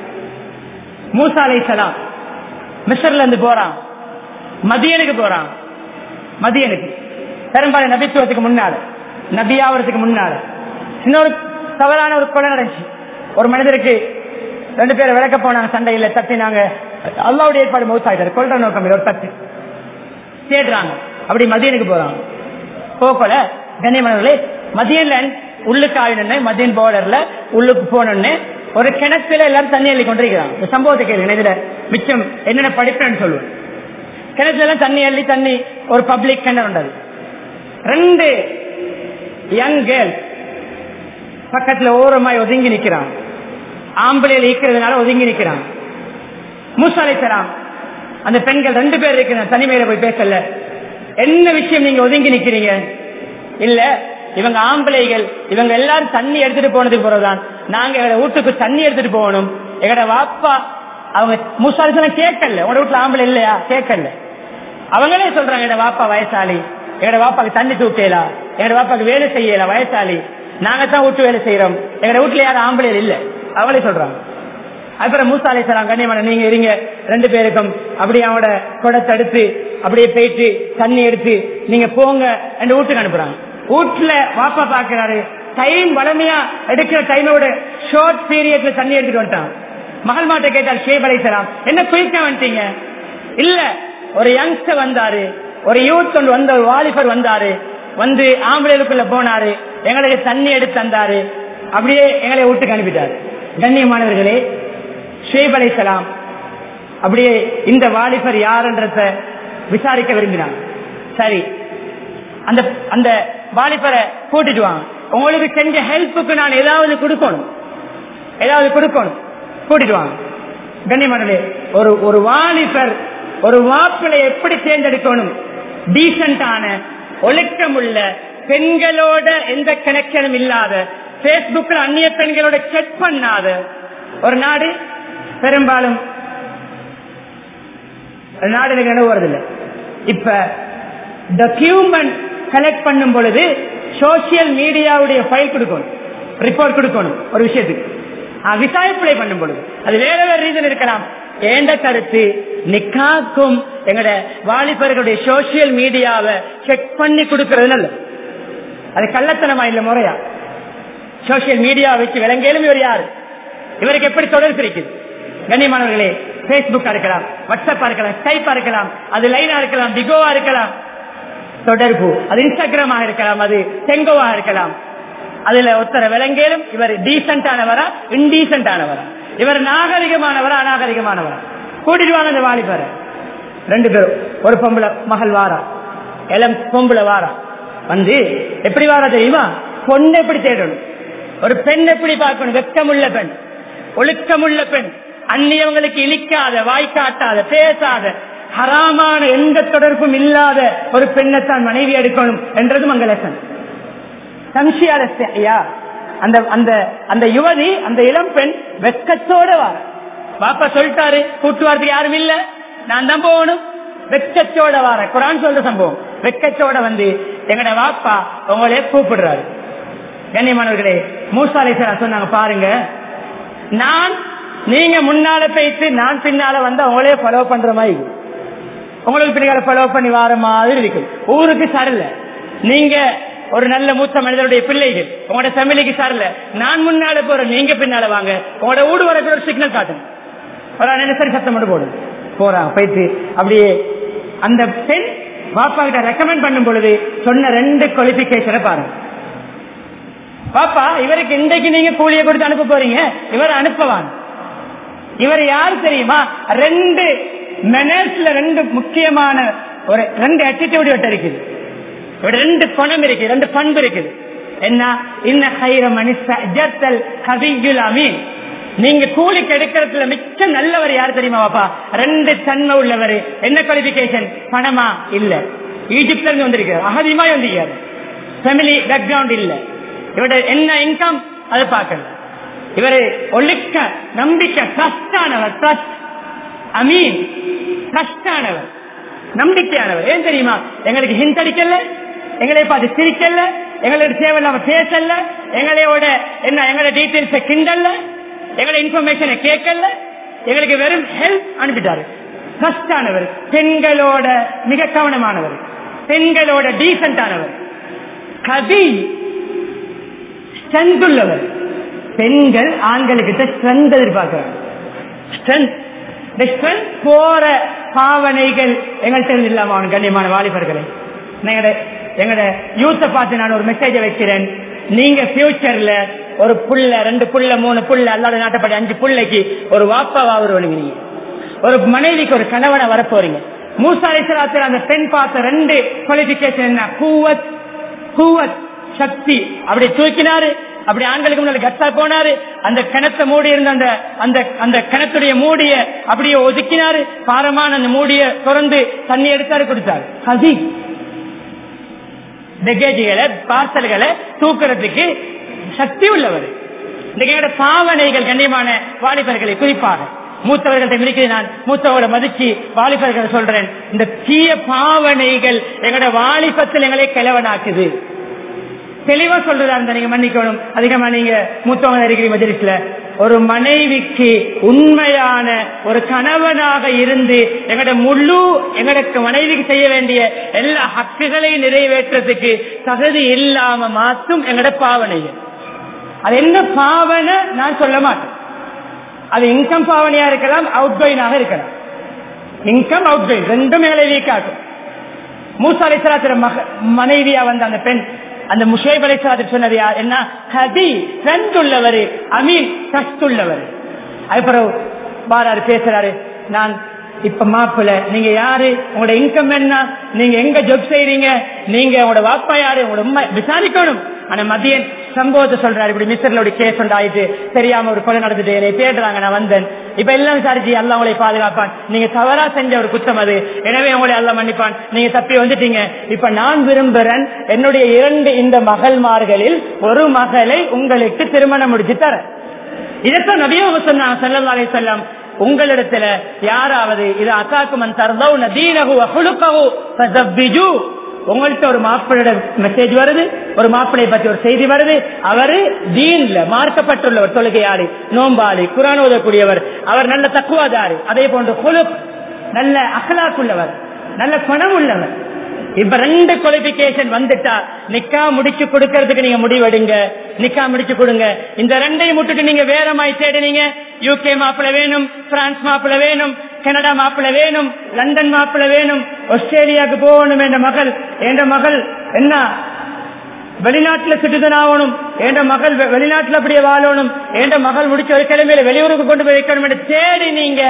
மூசா அலை சலாம் மிஸ்ர்ல இருந்து போறான் மதியனுக்கு போறான் மதியனுக்கு பெரும்பாலும் நபித்துவத்துக்கு முன்னால நபியாவதுக்கு முன்னால இன்னொரு தவறான ஒரு கொலை நடந்துச்சு ஒரு மனிதருக்கு ரெண்டு பேரும் விளக்க போனாங்க சண்டையில தட்டினாங்க அல்லாவுடைய ஏற்பாடு மௌத்தாயிட்டாரு கொள்ற நோக்கம் இல்லை, ஒரு தட்டு தேடுறாங்க அப்படி மதியனுக்கு போறாங்க போக்கல கண்ணியமானவர்களே மதியன்ல உள்ளுக்கு ஆயினு மதியன் போர்டர்ல உள்ளுக்கு போனோன்னு ஒரு கிணத்துல எல்லாரும் தண்ணி அள்ளி கொண்டிருக்கிறாங்க இந்த சம்பவத்தை கேளுங்க இதுல மிச்சம் என்னென்ன படிப்பேன்னு சொல்லுவேன் கிணத்துல எல்லாம் தண்ணி அள்ளி தண்ணி ஒரு பப்ளிக் கிணறு உண்டது ரெண்டு யங் கேர்ள் பக்கத்துல ஓரமாய் ஒதுங்கி நிக்கிறான் ஆம்பளையில இருக்கிறதுனால ஒதுங்கி நிக்கிறான் மூசாலை தராம் அந்த பெண்கள் ரெண்டு பேர் இருக்கிற தனிமையில போய் பேசல என்ன விஷயம் நீங்க ஒதுங்கி நிக்கிறீங்க இல்ல இவங்க ஆம்பளைகள் இவங்க எல்லாரும் தண்ணி எடுத்துட்டு போனதுக்கு பிறகுதான் நாங்க எங்க வீட்டுக்கு தண்ணி எடுத்துட்டு போகணும் எங்கட வாப்பா அவங்க மூசாலை கேட்கல உங்க வீட்டுல ஆம்பளை இல்லையா கேட்கல அவங்களே சொல்றாங்க எங்க வாப்பா வயசாளி எங்க வாப்பாக்கு தண்ணி தூக்கலா எங்க வாப்பாக்கு வேலை செய்யல வயசாளி நாங்க தான் வீட்டு வேலை செய்யறோம் எங்க வீட்டுல யாரும் ஆம்பளை இல்ல அவங்களே சொல்றாங்க அப்புறம் மூசா அலைசலாம் கண்ணியமான நீங்க இருங்க ரெண்டு பேருக்கும் அப்படியே அவனோட குடத்தை எடுத்து அப்படியே போயிட்டு தண்ணி எடுத்து நீங்க போங்க ரெண்டு வீட்டுக்கு அனுப்புறாங்க வீட்டுல வாப்பா பாக்குறாரு டைம் வளமையா எடுக்கிற டைமோட ஷார்ட் பீரியட்ல தண்ணி எடுத்துட்டு வந்துட்டான் மகள் மாட்ட கேட்டார் ஷேப் அலைசலாம் என்ன குயிக்கா வந்துட்டீங்க இல்ல ஒரு யங்ஸ்டர் வந்தாரு ஒரு யூத் கொண்டு வந்த ஒரு வாலிபர் வந்தாரு வந்து ஆம்பளைக்குள்ள போனாரு எங்களுக்கு தண்ணி எடுத்து தந்தாரு அப்படியே எங்களை வீட்டுக்கு அனுப்பிட்டார் கண்ணியமானவர்களே ஷேப் அலைசலாம் அப்படியே இந்த வாலிபர் யாருன்றத விசாரிக்க விரும்பினான் சரி அந்த அந்த வாலிபரை கூட்டிட்டு வாங்க உங்களுக்கு செஞ்ச ஹெல்ப்புக்கு நான் ஏதாவது கொடுக்கணும் ஏதாவது கொடுக்கணும் கூட்டிட்டு வாங்க கண்ணியமானே ஒரு ஒரு வாலிபர் ஒரு மாப்பிளை எப்படி தேர்ந்தெடுக்கணும் டீசென்டான ஒழுக்கமுள்ள பெண்களோட எந்த கனெக்ஷனும் இல்லாத பேஸ்புக்ல அந்நிய பெண்களோட செக் பண்ணாத ஒரு நாடு பெரும்பாலும் நாடு எனக்கு நினைவு வருதில்லை இப்ப டாக்குமெண்ட் கலெக்ட் பண்ணும் பொழுது சோசியல் மீடியாவுடைய ஃபைல் கொடுக்கணும் ரிப்போர்ட் கொடுக்கணும் ஒரு விஷயத்துக்கு விசாரிப்படை பண்ணும் பொழுது அது வேற வேற ரீசன் இருக்கலாம் ஏண்ட கருத்து நிக்காக்கும் எங்கட வாலிபர்களுடைய சோசியல் மீடியாவை செக் பண்ணி கொடுக்கறது நல்ல அது கள்ளத்தனமா இல்ல முறையா சோசியல் மீடியா வச்சு விளங்கலும் இவர் யாரு இவருக்கு எப்படி தொடர்பு இருக்குது கண்ணியமானவர்களே பேஸ்புக்கா இருக்கலாம் வாட்ஸ்அப்பா இருக்கலாம் ஸ்கைப்பா இருக்கலாம் அது லைனா இருக்கலாம் பிகோவா இருக்கலாம் தொடர்பு அது இன்ஸ்டாகிராமா இருக்கலாம் அது செங்கோவா இருக்கலாம் அதுல ஒருத்தர விலங்கேலும் இவர் டீசென்டானவரா இன்டீசென்டானவரா இவர் நாகரிகமானவரா அநாகரிகமானவரா கூட்டிட்டு வாங்க அந்த வாலிபரை ரெண்டு பேரும் ஒரு பொம்பளை மகள் வாரா இளம் பொம்பளை வாரா வந்து எப்படி வாரா தெரியுமா பொண்ணு எப்படி தேடணும் ஒரு பெண் எப்படி பார்க்கணும் வெக்கமுள்ள பெண் ஒழுக்கமுள்ள பெண் அந்நியவங்களுக்கு இழிக்காத வாய்க்காட்டாத பேசாத ஹராமான எந்த தொடர்பும் இல்லாத ஒரு பெண்ணைத்தான் மனைவி எடுக்கணும் என்றது மங்களசன் சம்சியா அந்த அந்த அந்த யுவதி அந்த இளம் பெண் வெக்கத்தோட வார பாப்பா சொல்லிட்டாரு கூட்டுவாரத்துக்கு யாரும் இல்ல நான் தான் போகணும் வெக்கச்சோட வார குரான் சொல்ற சம்பவம் வெக்கச்சோட வந்து எங்கட வாப்பா உங்களே கூப்பிடுறாரு கண்ணியமானவர்களே மூசாலை சொன்னாங்க பாருங்க நான் நீங்க முன்னால போயிட்டு நான் பின்னால வந்து அவங்களே ஃபாலோ பண்ற மாதிரி உங்களுக்கு பின்னால ஃபாலோ பண்ணி வர மாதிரி இருக்கு ஊருக்கு சரில்ல நீங்க ஒரு நல்ல மூத்த மனிதருடைய பிள்ளைகள் உங்களோட ஃபேமிலிக்கு சரில்ல நான் முன்னால போறேன் நீங்க பின்னால வாங்க உங்களோட ஊடு வரக்கூட ஒரு சிக்னல் காட்டுங்க ஒரு நினைசரி சத்தம் மட்டும் போடும் போறான் போயிட்டு அப்படியே அந்த பெண் பாப்பா கிட்ட ரெக்கமெண்ட் பண்ணும் பொழுது சொன்ன ரெண்டு குவாலிபிகேஷனை பாருங்க பாப்பா இவருக்கு இன்றைக்கு நீங்க கூலியை கொடுத்து அனுப்ப போறீங்க இவர் அனுப்பவான் இவர் யாரு தெரியுமா ரெண்டு மெனர்ஸ்ல ரெண்டு முக்கியமான ஒரு ரெண்டு அட்டிடியூட் இவட்ட இருக்குது இவட ரெண்டு குணம் இருக்கு ரெண்டு பண்பு இருக்குது என்ன இன்ன ஹைர மனிதல் கவியுல் அமீன் நீங்க கூலி கெடுக்கிறதுல மிச்ச நல்லவர் யார் தெரியுமா பாப்பா ரெண்டு தன்மை உள்ளவர் என்ன குவாலிபிகேஷன் பணமா இல்ல ஈஜிப்ட்ல இருந்து வந்திருக்காரு அகதியமாய் வந்திருக்காரு ஃபேமிலி பேக்ரவுண்ட் இல்ல இவட என்ன இன்கம் அதை பார்க்கல இவரு ஒழுக்க நம்பிக்கை ட்ரஸ்டானவர் ட்ரஸ்ட் அமீன் ட்ரஸ்டானவர் நம்பிக்கையானவர் ஏன் தெரியுமா எங்களுக்கு ஹிண்ட் அடிக்கல எங்களை பார்த்து சிரிக்கல எங்களோட தேவையில்லாம பேசல எங்களோட என்ன எங்களோட டீட்டெயில்ஸை கிண்டல்ல எங்களோட இன்ஃபர்மேஷனை கேட்கல எங்களுக்கு வெறும் ஹெல்ப் அனுப்பிட்டாரு ட்ரஸ்டானவர் பெண்களோட மிக கவனமானவர் பெண்களோட டீசென்டானவர் கவி ஸ்ட்ரென்த் உள்ளவர் பெண்கள் ஆண்களுக்கிட்ட ஸ்ட்ரென்த் எதிர்பார்க்கிறாங்க ஸ்ட்ரென்த் இந்த ஸ்ட்ரென்த் போற பாவனைகள் எங்கள்கிட்ட இல்லாம அவன் கண்ணியமான வாலிபர்களை எங்கட எங்கட யூத்தை பார்த்து நான் ஒரு மெசேஜை வைக்கிறேன் நீங்க பியூச்சர்ல ஒரு புள்ள ரெண்டு புள்ள மூணு புள்ள அல்லாத நாட்டப்படி அஞ்சு புள்ளைக்கு ஒரு வாப்பாவா வருவீங்க நீங்க ஒரு மனைவிக்கு ஒரு கணவனை வரப்போறீங்க மூசாலை அந்த பெண் பார்த்த ரெண்டு குவாலிபிகேஷன் என்ன கூவத் கூவத் சக்தி அப்படி தூக்கினாரு அப்படி ஆண்களுக்கு முன்னாடி கத்தா போனாரு அந்த கிணத்தை மூடி இருந்த அந்த அந்த அந்த கிணத்துடைய மூடிய அப்படியே ஒதுக்கினாரு பாரமான அந்த மூடிய திறந்து தண்ணி எடுத்தாரு கொடுத்தாரு ஹசி லெகேஜுகளை பார்சல்களை தூக்குறதுக்கு சக்தி உள்ளவர் இந்த பாவனைகள் கண்ணியமான வாலிபர்களை குறிப்பாக மூத்தவர்கள்ட்ட இருக்கிறேன் நான் மூத்தவர்களை மதிச்சு வாலிபர்களை சொல்றேன் இந்த தீய பாவனைகள் எங்களோட வாலிபத்தில் எங்களை கிழவனாக்குது தெளிவா சொல்றதா இருந்தா நீங்க மன்னிக்கணும் அதிகமா நீங்க மூத்தவங்க இருக்கிற மஜரிஸ்ல ஒரு மனைவிக்கு உண்மையான ஒரு கணவனாக இருந்து எங்களோட முழு எங்களுக்கு மனைவிக்கு செய்ய வேண்டிய எல்லா ஹக்குகளையும் நிறைவேற்றத்துக்கு தகுதி இல்லாம மாற்றும் எங்களோட பாவனைகள் அது என்ன பாவனை நான் சொல்ல மாட்டேன் அது இன்கம் பாவனையா இருக்கலாம் அவுட் கோயினாக இருக்கலாம் இன்கம் அவுட் கோயின் ரெண்டும் எங்களை வீக்காக்கும் மூசாலை மக மனைவியா வந்த அந்த பெண் அந்த முஷேப் அலைசாது சொன்னது யார் என்ன ஹதி ஃப்ரெண்ட் உள்ளவர் அமீன் ட்ரஸ்ட் உள்ளவர் அதுக்கப்புறம் வாராரு பேசுறாரு நான் இப்ப மாப்பிள்ள நீங்க யாரு உங்களோட இன்கம் என்ன நீங்க எங்க ஜாப் செய்றீங்க நீங்க உங்களோட வாப்பா யாரு உங்களோட உண்மை விசாரிக்கணும் ஆனா மதியன் சம்பவத்தை சொல்றாரு இப்படி மிஸ்டர்ல கேஸ் உண்டாயிட்டு தெரியாம ஒரு கொலை நடந்துட்டு என்னை தேடுறாங்க நான் வந்தேன் இப்ப எல்லாம் விசாரிச்சு அல்ல உங்களை பாதுகாப்பான் நீங்க தவறா செஞ்ச ஒரு குற்றம் அது எனவே உங்களை எல்லாம் மன்னிப்பான் நீங்க தப்பி வந்துட்டீங்க இப்ப நான் விரும்புறேன் என்னுடைய இரண்டு இந்த மகள்மார்களில் ஒரு மகளை உங்களுக்கு திருமணம் முடிச்சு தரேன் இதைத்தான் நபியாக சொன்னாங்க சல்லல்லாஹு அலைஹி வஸல்லம் உங்களிடத்துல யாராவது இது அக்காக்குமன் தரதோ நதீனகு அகுலுக்கவு ஃபஸவ்விஜு உங்கள்கிட்ட ஒரு மாப்பிள்ளையோட மெசேஜ் வருது ஒரு மாப்பிளை பத்தி ஒரு செய்தி வருது அவரு தீன்ல மார்க்கப்பட்டுள்ளவர் தொழுகையாளி நோம்பாளி குரான் ஓதக்கூடியவர் அவர் நல்ல தக்குவாதாரி அதே போன்று குலுக் நல்ல அகலாக்குள்ளவர் நல்ல குணம் உள்ளவர் இப்ப ரெண்டு குவாலிபிகேஷன் வந்துட்டா நிக்கா முடிச்சு கொடுக்கறதுக்கு நீங்க முடிவெடுங்க நிக்கா முடிச்சு கொடுங்க இந்த ரெண்டையும் விட்டுட்டு நீங்க வேற மாதிரி தேடுனீங்க யூகே மாப்பிள்ள வேணும் பிரான்ஸ் மாப்பிள்ள வேணும் கனடா மாப்பிள்ள வேணும் லண்டன் மாப்பிள்ள வேணும் ஆஸ்திரேலியாவுக்கு போகணும் என்ற மகள் என்ற மகள் என்ன வெளிநாட்டுல சிட்டிசன் ஆகணும் என்ற மகள் வெ- வெளிநாட்டுல அப்படியே வாழணும் என்ற மகள் முடிச்ச ஒரு கிழமையில வெளியூருக்கு கொண்டு போய் வைக்கணும் என்று தேடி நீங்க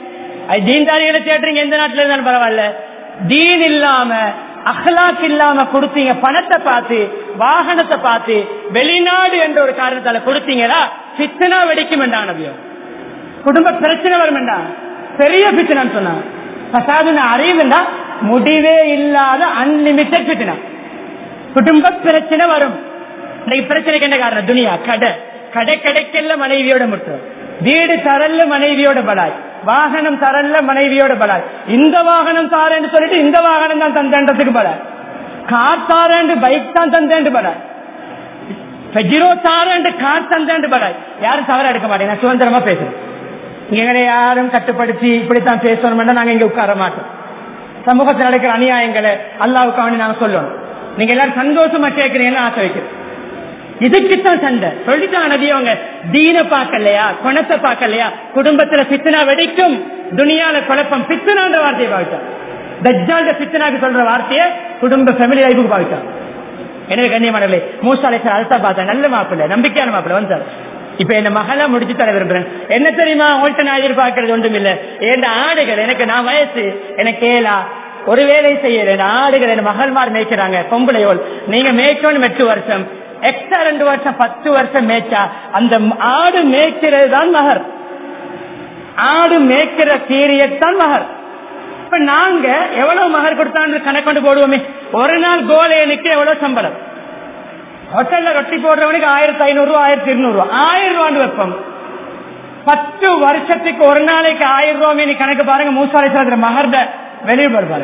அது தீன்தாரிகளை தேடுறீங்க எந்த நாட்டுல இருந்தாலும் பரவாயில்ல தீன் இல்லாம அஹ்லாக் இல்லாம கொடுத்தீங்க பணத்தை பார்த்து வாகனத்தை பார்த்து வெளிநாடு என்ற ஒரு காரணத்தால கொடுத்தீங்களா சித்தனா வெடிக்கும் என்றான் நபியோ குடும்ப பிரச்சனை வரும் என்றான் பெரிய பித்தனான்னு சொன்னான் பசாதுன அறிவுன்னா முடிவே இல்லாத அன்லிமிட்டட் பித்தனா குடும்ப பிரச்சனை வரும் இன்னைக்கு பிரச்சனைக்கு என்ன காரணம் துனியா கடை கடை கடைக்கல்ல மனைவியோட முற்றம் வீடு தரல்ல மனைவியோட பலாய் வாகனம் தரல்ல மனைவியோட பலாய் இந்த வாகனம் தாரேன்னு சொல்லிட்டு இந்த வாகனம் தான் தந்தேன்றதுக்கு பலாய் கார் தாரேண்டு பைக் தான் தந்தேண்டு பலாய் பெஜிரோ தாரேண்டு கார் தந்தேண்டு பலாய் யாரும் தவற எடுக்க மாட்டேங்க நான் சுதந்திரமா பேசுறேன் எங்களை யாரும் கட்டுப்படுத்தி இப்படித்தான் பேசணும் நாங்க இங்க உட்கார மாட்டோம் சமூகத்தில் நடக்கிற அநியாயங்களை அல்லாவுக்கு அவனு நாங்க சொல்லணும் நீங்க எல்லாரும் சந்தோஷமா கேட்கறீங்கன்னு ஆசை வைக்கிறேன் இதுக்குத்தான் சண்டை சொல்லிட்டாங்க நபியவங்க தீன பார்க்கலையா குணத்தை பார்க்கலையா குடும்பத்துல பித்தனா வெடிக்கும் துனியால குழப்பம் பித்தனான்ற வார்த்தையை பாவிச்சான் தஜ்ஜால்ட பித்தனாக்கு சொல்ற வார்த்தையை குடும்ப ஃபேமிலி லைஃபுக்கு பாவிச்சான் எனவே கண்ணியமானவர்களே மூசாலை சார் அல்சா பார்த்தா நல்ல மாப்பிள்ளை நம்பிக்கையான மாப்பிள்ளை வந்தார் இப்ப என்ன மகளா முடிச்சு தர விரும்புறேன் என்ன தெரியுமா உங்கள்கிட்ட நான் எதிர்பார்க்கறது ஒன்றும் இல்ல என் ஆடுகள் எனக்கு நான் வயசு எனக்கு கேளா ஒரு வேலை செய்யல என் ஆடுகள் என் மகள்மார் மேய்க்கிறாங்க பொம்பளையோல் நீங்க மேய்க்கணும் எட்டு வருஷம் எக்ஸ்ட்ரா ரெண்டு வருஷம் பத்து வருஷம் மேய்ச்சா அந்த ஆடு மேய்க்கிறது தான் மகர் ஆடு மேய்க்கிற பீரியட் தான் மகர் இப்ப நாங்க எவ்வளவு மகர் கொடுத்தான்னு கணக்கொண்டு போடுவோமே ஒரு நாள் கோலையனுக்கு எவ்வளவு சம்பளம் ஹோட்டல்ல ரொட்டி போடுறவனுக்கு ஆயிரத்தி ஐநூறு ரூபா ஆயிரத்தி இருநூறு ரூபா ஆயிரம் ரூபான்னு வைப்போம் பத்து வருஷத்துக்கு ஒரு நாளைக்கு ஆயிரம் ரூபாய் நீ கணக்கு பாருங்க மூசாலை சாதிர மகர்த வெளியே பாருங்க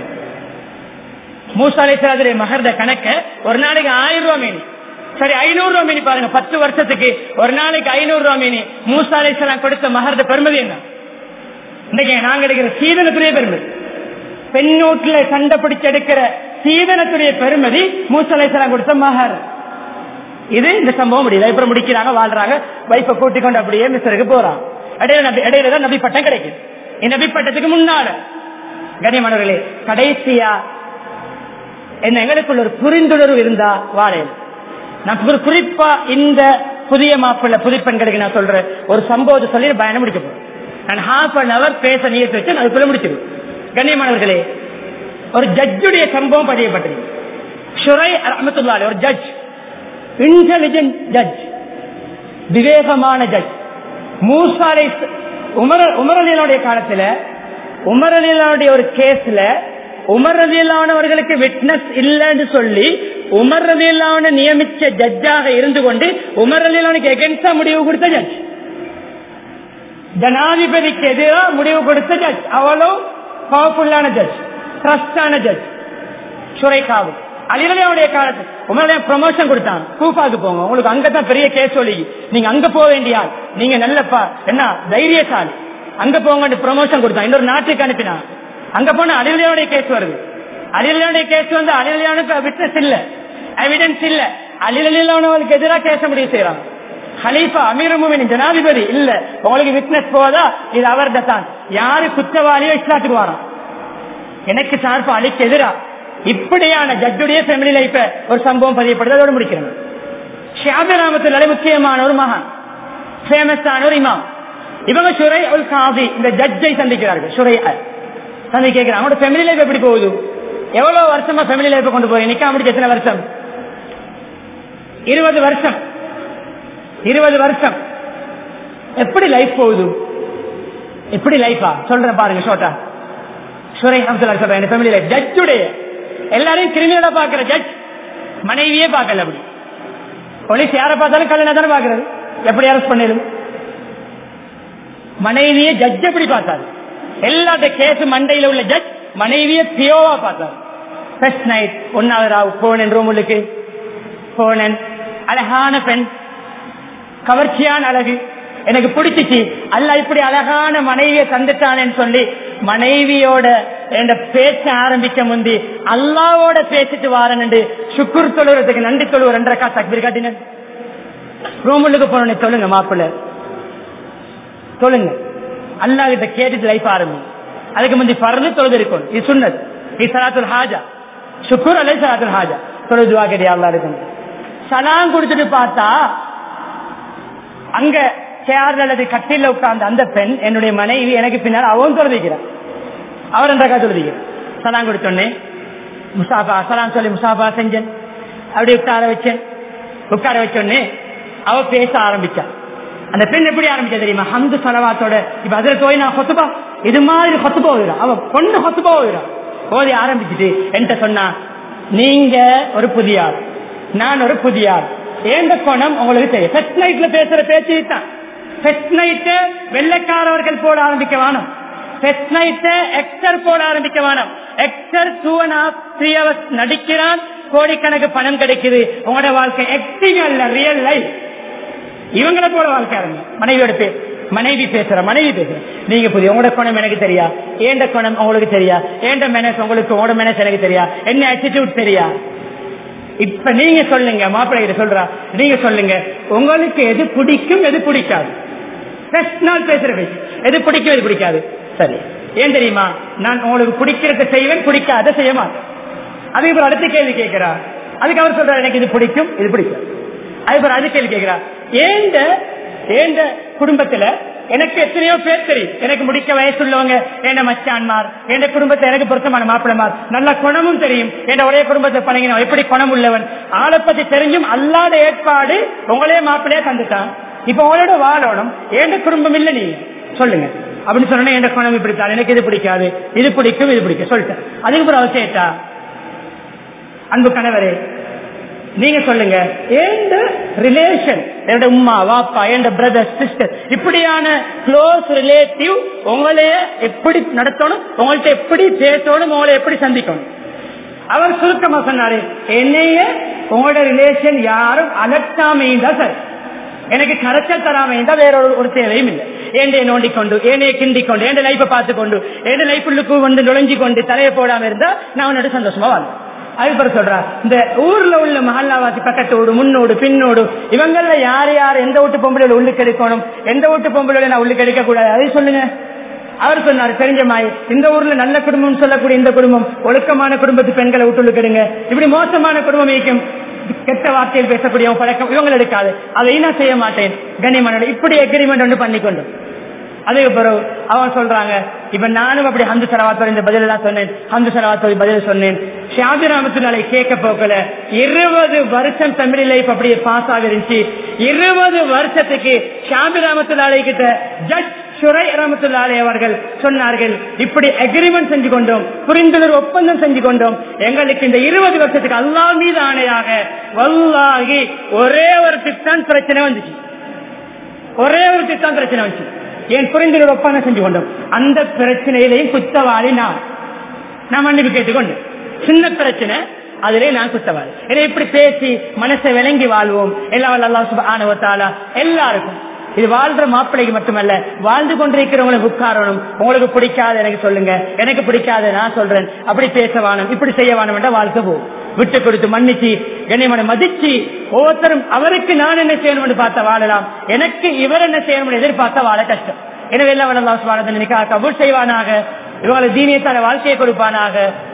மூசாலை சாதிர மகர்த கணக்க ஒரு நாளைக்கு ஆயிரம் ரூபாய் மீனி சரி ஐநூறு ரூபாய் மீனி பாருங்க பத்து வருஷத்துக்கு ஒரு நாளைக்கு ஐநூறு ரூபாய் மீனி மூசாலை சலாம் கொடுத்த மகர்த பெருமதி என்ன இன்னைக்கு நாங்க எடுக்கிற சீதனத்துடைய பெருமதி பெண்ணூட்டுல சண்டை பிடிச்சு எடுக்கிற சீதனத்துடைய பெருமதி மூசாலை சலாம் கொடுத்த மகர் இது இந்த சம்பவம் முடியல இப்ப முடிக்கிறாங்க வாழ்றாங்க வைப்ப கூட்டி கொண்டு அப்படியே மிஸ்டருக்கு போறான் இடையில நபி இடையில தான் நபி பட்டம் கிடைக்கும் இந்த நபி பட்டத்துக்கு முன்னால கனிமணர்களே கடைசியா என்ன எங்களுக்குள்ள ஒரு புரிந்துணர்வு இருந்தா வாழையில் நான் ஒரு குறிப்பா இந்த புதிய மாப்பிள்ள புது பெண்களுக்கு நான் சொல்றேன் ஒரு சம்பவத்தை சொல்லி பயணம் முடிக்க போறேன் நான் ஹாஃப் அன் அவர் பேச நியத்து வச்சு அதுக்குள்ள முடிச்சிருவேன் கண்ணியமானவர்களே ஒரு ஜட்ஜுடைய சம்பவம் பதியப்பட்டது ஷுரை அஹமத்துல்லாலே ஒரு ஜட்ஜ் இன்டெலிஜென்ட் ஜட்ஜ் விவேகமான ஜட்ஜ் மூசாலை உமர உமரலியனுடைய காலத்துல உமரலியனுடைய ஒரு கேஸ்ல உமரலியலானவர்களுக்கு விட்னஸ் இல்லைன்னு சொல்லி உமரலியலான நியமிச்ச ஜட்ஜாக இருந்து கொண்டு உமரலியலானுக்கு எகென்ஸ்டா முடிவு கொடுத்த ஜட்ஜ் ஜனாதிபதிக்கு எதிராக முடிவு கொடுத்த ஜட்ஜ் அவ்வளோ பவர்ஃபுல்லான ஜட்ஜ் ட்ரஸ்டான ஜட்ஜ் சுரைக்காவு அலிரலியாவுடைய காலத்து உங்களுடைய ப்ரமோஷன் கொடுத்தான் கூஃபாக்கு போங்க உங்களுக்கு அங்கதான் பெரிய கேஸ் சொல்லி நீங்க அங்க போக வேண்டிய ஆள் நீங்க நல்லப்பா என்ன தைரியசாலி அங்க போங்க ப்ரமோஷன் கொடுத்தான் இன்னொரு நாட்டுக்கு அனுப்பினான் அங்க போன அலிரலியாவுடைய கேஸ் வருது அலிரலியாவுடைய கேஸ் வந்து அலிரலியானுக்கு விட்னஸ் இல்ல எவிடன்ஸ் இல்ல அலிரலியானவர்களுக்கு எதிராக கேச முடிவு செய்யறாங்க ஹலீஃபா அமீரமுமின் ஜனாதிபதி இல்ல உங்களுக்கு விட்னஸ் போதா இது அவர்தான் தான் யாரு குற்றவாளியோ இஸ்லாத்துக்கு வரான் எனக்கு சார்பு அலிக்கு எதிரா இப்படியான ஜட்ஜுடைய ஃபேமிலி லைஃப ஒரு சம்பவம் பதியப்படுது அதோட முடிக்கிறேன் ஷாபிராமத்தில் முக்கியமான ஒரு மகான் ஃபேமஸான ஒரு இமாம் இவங்க சுரை உல் காதி இந்த ஜட்ஜை சந்திக்கிறார்கள் சுரை சந்தி கேட்கிறாங்க அவங்களோட ஃபேமிலி லைஃப் எப்படி போகுது எவ்வளவு வருஷமா ஃபேமிலி லைஃப் கொண்டு போய் நிக்கா முடிச்சு எத்தனை வருஷம் இருபது வருஷம் இருபது வருஷம் எப்படி லைஃப் போகுது எப்படி லைஃபா சொல்றேன் பாருங்க ஷோட்டா சுரை அப்துல்லா சொல்றேன் ஃபேமிலி லைஃப் ஜட்ஜுடைய எல்லாரையும் கிரிமினலா பாக்குற ஜட்ஜ் மனைவியே பார்க்கல அப்படி போலீஸ் யாரை பார்த்தாலும் கல்யாணம் தானே பாக்குறது எப்படி அரெஸ்ட் பண்ணிடும் மனைவியை ஜட்ஜ் எப்படி பார்த்தாரு எல்லாத்த கேஸ் மண்டையில உள்ள ஜட்ஜ் மனைவியை பியோவா பார்த்தாரு ஃபர்ஸ்ட் நைட் ஒன்னாவது ராவ் போனேன் ரூமுக்கு போனேன் அழகான பெண் கவர்ச்சியான அழகு எனக்கு பிடிச்சிச்சு அல்ல இப்படி அழகான மனைவியை தந்துட்டானேன்னு சொல்லி மனைவியோட என் பேச ஆரம்பிக்க முந்தி அல்லாவோட பேசிட்டு வாரேன் சுக்குர் தொழுறதுக்கு நன்றி தொழுவ ரெண்டரைக்கா தக்பீர் காட்டினேன் ரூமுக்கு போனோன்னு சொல்லுங்க மாப்பிள்ள சொல்லுங்க அல்லா கிட்ட கேட்டுட்டு லைஃப் ஆரம்பி அதுக்கு முந்தி பறந்து தொழுது இருக்கும் இது சுண்ணது இது சலாத்துல் ஹாஜா சுக்குர் அல்ல சலாத்துல் ஹாஜா தொழுதுவா கேட்டியா அல்லா இருக்கும் சலாம் கொடுத்துட்டு பார்த்தா அங்க சேர் அல்லது கட்டில உட்கார்ந்த அந்த பெண் என்னுடைய மனைவி எனக்கு பின்னால் அவன் தொழுதிக்கிறான் அவர் என்றக்கா தொழுதிக்கிறான் சலாம் கொடுத்தோன்னே முசாஃபா சலாம் சொல்லி முசாஃபா செஞ்சேன் அப்படி உட்கார வச்சேன் உட்கார வச்சோடனே அவ பேச ஆரம்பிச்சான் அந்த பெண் எப்படி ஆரம்பிச்சா தெரியுமா ஹம்து சலவாத்தோட இப்ப அதுல போய் நான் கொத்துபா இது மாதிரி கொத்துபா ஓதுறான் அவ பொண்ணு கொத்துபா ஓதுறான் ஓதி ஆரம்பிச்சுட்டு என்கிட்ட சொன்னா நீங்க ஒரு புதிய ஆள் நான் ஒரு புதிய ஆள் ஏந்த கோணம் உங்களுக்கு தெரியும் ஃபர்ஸ்ட் நைட்ல பேசுற பேச்சு தான் ஃபர்ஸ்ட் நைட் வெள்ளக்காரவர்கள் போட ஆரம்பிக்க வேணும் ஃபர்ஸ்ட் நைட் எக்ஸர் போட ஆரம்பிக்க வேணும் எக்ஸர் two and half three hours நடிக்கிறான் கோடிக்கணக்கு பணம் கிடைக்குது உங்களோட வாழ்க்கை எக்ஸிங் அல்ல ரியல் லைஃப் இவங்களை போல வாழ்க்கை ஆரம்பி மனைவியோட பேர் மனைவி பேசுற மனைவி பேசுற நீங்க புதிய உங்களோட குணம் எனக்கு தெரியா ஏண்ட குணம் உங்களுக்கு தெரியா ஏண்ட மேனஸ் உங்களுக்கு உங்களோட மேனஸ் எனக்கு தெரியா என்ன ஆட்டிடியூட் தெரியா இப்ப நீங்க சொல்லுங்க மாப்பிள்ளை கிட்ட சொல்றா நீங்க சொல்லுங்க உங்களுக்கு எது பிடிக்கும் எது பிடிக்காது ஃபர்ஸ்ட் நாள் பேசுற பேச்சு எது பிடிக்கும் எது பிடிக்காது சரி ஏன் தெரியுமா நான் உங்களுக்கு பிடிக்கிறத செய்வேன் பிடிக்காத செய்ய மாட்டேன் அதுக்கு அப்புறம் அடுத்த கேள்வி கேட்கிறா அதுக்கு அவர் சொல்றாரு எனக்கு இது பிடிக்கும் இது பிடிக்கும் அதுக்கப்புறம் அது கேள்வி கேட்கிறா ஏண்ட ஏண்ட குடும்பத்துல எனக்கு எத்தனையோ பேர் தெரியும் எனக்கு முடிக்க வயசுள்ளவங்க என்ன மச்சான்மார் என் குடும்பத்தை எனக்கு பொருத்தமான மாப்பிளமார் நல்ல குணமும் தெரியும் என் ஒரே குடும்பத்தை பழகின எப்படி குணம் உள்ளவன் ஆளை பத்தி தெரிஞ்சும் அல்லாத ஏற்பாடு உங்களே மாப்பிளையே தந்துட்டான் இப்ப உங்களோட வாழணும் ஏண்ட குடும்பம் இல்ல நீ சொல்லுங்க அப்படின்னு சொன்னா என் குணம் இப்படித்தான் எனக்கு இது பிடிக்காது இது பிடிக்கும் இது பிடிக்கும் சொல்லிட்டேன் அதுக்கப்புறம் அவர் கேட்டா அன்பு கணவரே நீங்க சொல்லுங்க எந்த ரிலேஷன் என்னோட உமா வாப்பா என் பிரதர் சிஸ்டர் இப்படியான க்ளோஸ் ரிலேட்டிவ் உங்களைய எப்படி நடத்தணும் உங்கள்ட்ட எப்படி பேசணும் உங்களை எப்படி சந்திக்கணும் அவர் சுருக்கமா சொன்னாரு என்னைய உங்களோட ரிலேஷன் யாரும் அலட்டாமையும் தான் சரி எனக்கு கரைச்சல் தராமையும் தான் வேற ஒரு ஒரு தேவையும் இல்லை ஏண்டைய நோண்டி கொண்டு ஏனைய கிண்டி கொண்டு ஏண்ட லைஃபை பார்த்து கொண்டு ஏண்ட லைஃபுள்ளுக்கு வந்து நுழைஞ்சு கொண்டு தலையை போடாம இருந்தா நான் உன்னோட சந்தோஷமா வாழ்வேன் அதுக்கப்புறம் சொல்றா இந்த ஊர்ல உள்ள மஹல்லாவாசி பக்கத்தோடு முன்னோடு பின்னோடு இவங்கள யார் யார் எந்த வீட்டு பொம்பளை உள்ளுக்கு எடுக்கணும் எந்த வீட்டு பொம்பளை நான் உள்ளுக்கு எடுக்க கூடாது அதை சொல்லுங்க அவர் சொன்னார் தெரிஞ்ச மாய் இந்த ஊர்ல நல்ல குடும்பம் சொல்லக்கூடிய இந்த குடும்பம் ஒழுக்கமான குடும்பத்து பெண்களை விட்டு எடுங்க இப்படி மோசமான குடும்பம் இருக்கும் கெட்ட வார்த்தையில் பேசக்கூடிய பழக்கம் இவங்களை எடுக்காது அதை நான் செய்ய மாட்டேன் கண்ணியமான இப்படி எக்ரிமெண்ட் ஒன்று பண்ணிக்கொண்டு அதுக்கு பிறகு அவன் சொல்றாங்க இப்ப நானும் அப்படி ஹந்து சரவாத்தோட இந்த பதில தான் சொன்னேன் ஹந்து சரவாத்தோட பதில் சொன்னேன் ஷாபி ராமத்துலாலை கேட்க போக்கல இருபது வருஷம் தமிழ் லைஃப் அப்படியே பாஸ் ஆக இருந்துச்சு இருபது வருஷத்துக்கு ஷாபி ராமத்துலாலை கிட்ட ஜட்ஜ் சுரை ரமத்துல்லாலே அவர்கள் சொன்னார்கள் இப்படி அக்ரிமெண்ட் செஞ்சு கொண்டோம் புரிந்துணர்வு ஒப்பந்தம் செஞ்சு கொண்டோம் எங்களுக்கு இந்த இருபது வருஷத்துக்கு அல்லா மீது ஆணையாக வல்லாகி ஒரே ஒரு திட்டம் பிரச்சனை வந்துச்சு ஒரே ஒரு திட்டம் பிரச்சனை வந்துச்சு ஏன் புரிந்துணர்வு ஒப்பந்தம் செஞ்சு கொண்டோம் அந்த பிரச்சனையிலையும் குத்தவாளி நான் நான் மன்னிப்பு கேட்டுக்கொண்டு சின்ன பிரச்சனை அதிலே நான் குத்தவாளி இதை இப்படி பேசி மனசை விளங்கி வாழ்வோம் எல்லாம் அல்லா சுபானுவத்தாலா எல்லாருக்கும் இது வாழ்ற மாப்பிள்ளைக்கு மட்டுமல்ல வாழ்ந்து கொண்டிருக்கிறவங்களுக்கு உட்காரணும் உங்களுக்கு பிடிக்காத எனக்கு சொல்லுங்க எனக்கு பிடிக்காத நான் சொல்றேன் அப்படி பேச வானம் இப்படி செய்ய வானம் என்ற வாழ்க்கை போகும் விட்டு கொடுத்து மன்னிச்சு கண்ணியமனை மதிச்சு ஒவ்வொருத்தரும் அவருக்கு நான் என்ன செய்யணும்னு பார்த்த வாழலாம் எனக்கு இவர் என்ன செய்யணும்னு எதிர்பார்த்த வாழ கஷ்டம் எனவே எல்லாம் வளர்லாம் சுவாரதன் கபூர் செய்வானாக இவங்களை தீனியத்தான வாழ்க்கையை கொடுப்பானாக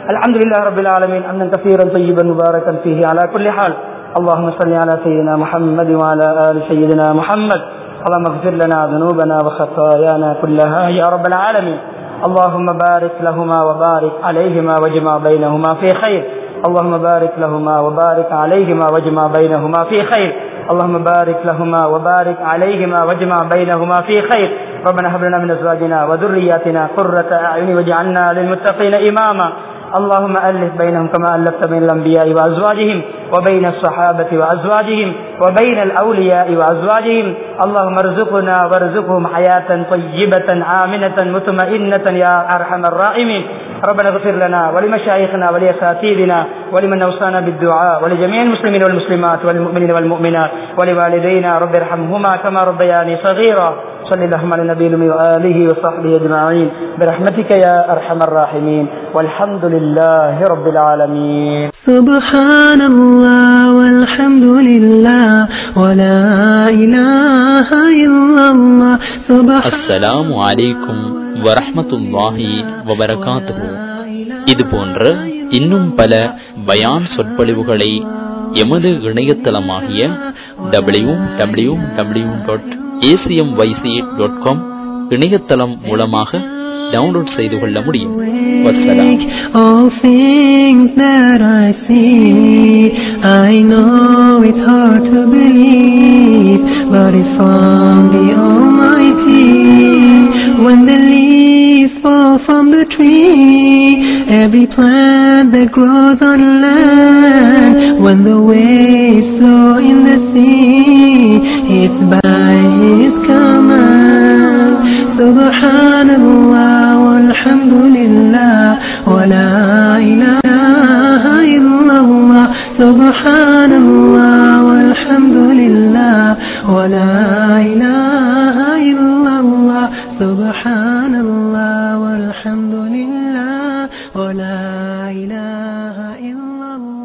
الحمد لله رب العالمين أمنا كثيرا طيبا مباركا فيه على كل حال اللهم صل على سيدنا محمد وعلى آل سيدنا محمد اللهم اغفر لنا ذنوبنا وخطايانا كلها يا رب العالمين اللهم بارك لهما وبارك عليهما واجمع بينهما في خير اللهم بارك لهما وبارك عليهما واجمع بينهما في خير اللهم بارك لهما وبارك عليهما واجمع بينهما في خير ربنا هب لنا من ازواجنا وذرياتنا قرة اعين واجعلنا للمتقين اماما اللهم ألف بينهم كما ألفت بين الأنبياء وأزواجهم وبين الصحابة وأزواجهم وبين الأولياء وأزواجهم اللهم ارزقنا وارزقهم حياة طيبة آمنة مطمئنة يا أرحم الراحمين ربنا اغفر لنا ولمشايخنا ولأساتذتنا ولمن أوصانا بالدعاء ولجميع المسلمين والمسلمات والمؤمنين والمؤمنات ولوالدينا رب ارحمهما كما ربياني صغيرا صل اللهم على النبي الأمي وآله وصحبه أجمعين برحمتك يا أرحم الراحمين والحمد لله رب العالمين سبحان الله والحمد لله ولا إله إلا الله سبحان அஸ்ஸலாமு அலைக்கும் வரஹ்மத்துல்லாஹி வபரகாத்துஹு இது போன்ற இன்னும் பல பயான் சொற்பொழிவுகளை எமது இணையதளமாகிய W W W dot ACM YC dot com இணையதளம் மூலமாக டவுன்லோட் செய்து கொள்ள முடியும் வசலாம் All things that I see, I know it's hard to believe, but it's from the Almighty. When the leaves fall from the tree, every plant that grows on land, when the waves flow in the sea, it's by His command. Subhanallah walhamdulillah wa la ilaha illallah. Subhanallah walhamdulillah wa la ilaha illallah. Subhanallah walhamdulillah wa la ilaha illallah.